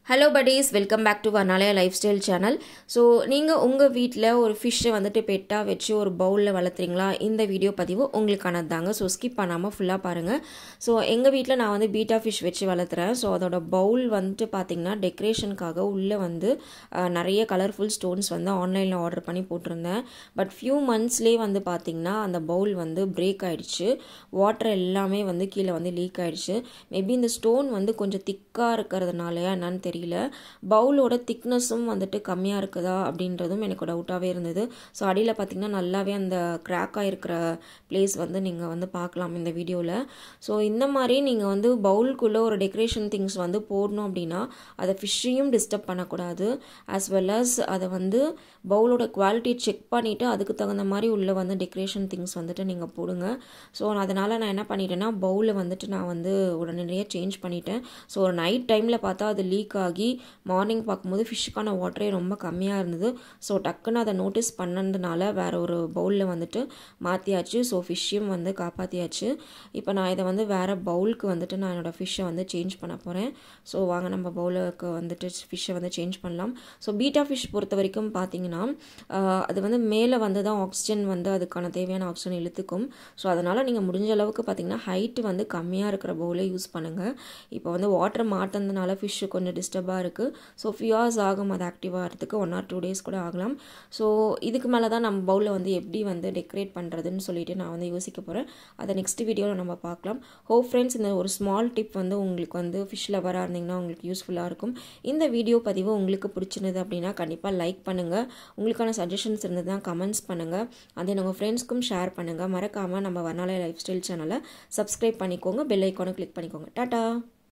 hello buddies welcome back to Varnalaya lifestyle channel so நீங்கள் உங்கள் வீட்டில் ஒரு ஃபிஷ்ஷை வந்துட்டு பெட்டாக வச்சு ஒரு பவுலில் வளர்த்துறீங்களா இந்த வீடியோ பதிவு உங்களுக்கானது தாங்க ஸோ ஸ்கிப் பண்ணாமல் ஃபுல்லாக பாருங்கள் ஸோ எங்கள் வீட்டில் நான் வந்து பீட்டா ஃபிஷ் வச்சு வளர்த்துறேன் ஸோ அதோட பவுல் வந்துட்டு பார்த்திங்கன்னா டெக்கரேஷனுக்காக உள்ளே வந்து அஹ், நிறைய கலர்ஃபுல் ஸ்டோன்ஸ் வந்து ஆன்லைனில் ஆர்டர் பண்ணி போட்டிருந்தேன் பட் ஃபியூ மந்த்ஸ்லேயே வந்து பார்த்திங்கன்னா அந்த பவுல் வந்து பிரேக் ஆயிடுச்சு வாட்டர் எல்லாமே வந்து கீழே வந்து லீக் ஆயிடுச்சு மேபி இந்த ஸ்டோன் வந்து கொஞ்சம் திக்காக இருக்கிறதுனாலயா என்னன்னு தெரியல பவுலோட திக்னஸும் வந்துட்டு கம்மியாக இருக்குதா அப்படின்றதும் எனக்கு டவுட்டாகவே இருந்தது ஸோ அடியில் பார்த்திங்கன்னா நல்லாவே அந்த கிராக் ஆகிருக்கிற பிளேஸ் வந்து நீங்கள் வந்து பார்க்கலாம் இந்த வீடியோவில் ஸோ இந்த மாதிரி நீங்கள் வந்து பவுலுக்குள்ளே ஒரு டெக்கரேஷன் திங்ஸ் வந்து போடணும் அப்படின்னா அதை ஃபிஷ்ஷையும் டிஸ்டர்ப் பண்ணக்கூடாது ஆஸ் வெல் அஸ் அதை வந்து பவுலோட குவாலிட்டி செக் பண்ணிவிட்டு அதுக்கு தகுந்த மாதிரி உள்ள வந்து டெக்கரேஷன் திங்ஸ் வந்துட்டு நீங்கள் போடுங்க ஸோ அதனால் நான் என்ன பண்ணிட்டேன்னா பவுலை வந்துட்டு நான் வந்து உடனடியாக சேஞ்ச் பண்ணிட்டேன் ஸோ ஒரு நைட் டைமில் பார்த்தா அது லீக் ஆகி மார்னிங் பார்க்கும்போது ஃபிஷ்ஷுக்கான வாட்டரே ரொம்ப கம்மியாக இருந்தது ஸோ டக்குன்னு அதை நோட்டீஸ் பண்ணதுனால வேற ஒரு பவுலில் வந்துட்டு மாற்றியாச்சு ஸோ ஃபிஷ்ஷையும் வந்து காப்பாற்றியாச்சு இப்போ நான் இதை வந்து வேறு பவுலுக்கு வந்துட்டு நான் என்னோடய ஃபிஷ்ஷை வந்து சேஞ்ச் பண்ண போகிறேன் ஸோ வாங்க நம்ம பவுலுக்கு வந்துட்டு ஃபிஷ்ஷை வந்து சேஞ்ச் பண்ணலாம் ஸோ பீட்டா ஃபிஷ் பொறுத்த வரைக்கும் பார்த்தீங்கன்னா ஆஹ், அது வந்து மேலே வந்து தான் ஆக்சிஜன் வந்து அதுக்கான தேவையான ஆக்சிஜன் இழுத்துக்கும் ஸோ அதனால் நீங்கள் முடிஞ்ச அளவுக்கு பார்த்தீங்கன்னா ஹைட்டு வந்து கம்மியாக இருக்கிற பவுலே யூஸ் பண்ணுங்கள் இப்போ வந்து வாட்டர் மாட்டினதுனால ஃபிஷ்ஷு கொஞ்சம் டிஸ்டர்பாக இருக்குது ஸோ ஃபியூ ஹவர்ஸ் ஆகும் அது ஆக்டிவ் ஆகிறதுக்கு ஒன் ஆர் டூ டேஸ் கூட ஆகலாம் ஸோ இதுக்கு மேலே தான் நம்ம பவுலில் வந்து எப்படி வந்து டெக்கரேட் பண்ணுறதுன்னு சொல்லிட்டு நான் வந்து யோசிக்க போகிறேன் அதை நெக்ஸ்ட் வீடியோவில் நம்ம பார்க்கலாம் ஹோப் ஃப்ரெண்ட்ஸ் இந்த ஒரு ஸ்மால் டிப் வந்து உங்களுக்கு வந்து ஃபிஷ் லவராக இருந்தீங்கன்னா உங்களுக்கு யூஸ்ஃபுல்லாக இருக்கும் இந்த வீடியோ பதிவு உங்களுக்கு பிடிச்சிருந்தது அப்படின்னா கண்டிப்பாக லைக் பண்ணுங்கள் உங்களுக்கான சஜஷன்ஸ் இருந்ததுன்னா கமெண்ட்ஸ் பண்ணுங்கள் அதே உங்கள் ஃப்ரெண்ட்ஸ்க்கும் ஷேர் பண்ணுங்கள் மறக்காமல் நம்ம வர்ணாலய லைஃப் ஸ்டைல் சேனலை சப்ஸ்கிரைப் பண்ணிக்கோங்க பெல் ஐக்கானை கிளிக் பண்ணிக்கோங்க டாட்டா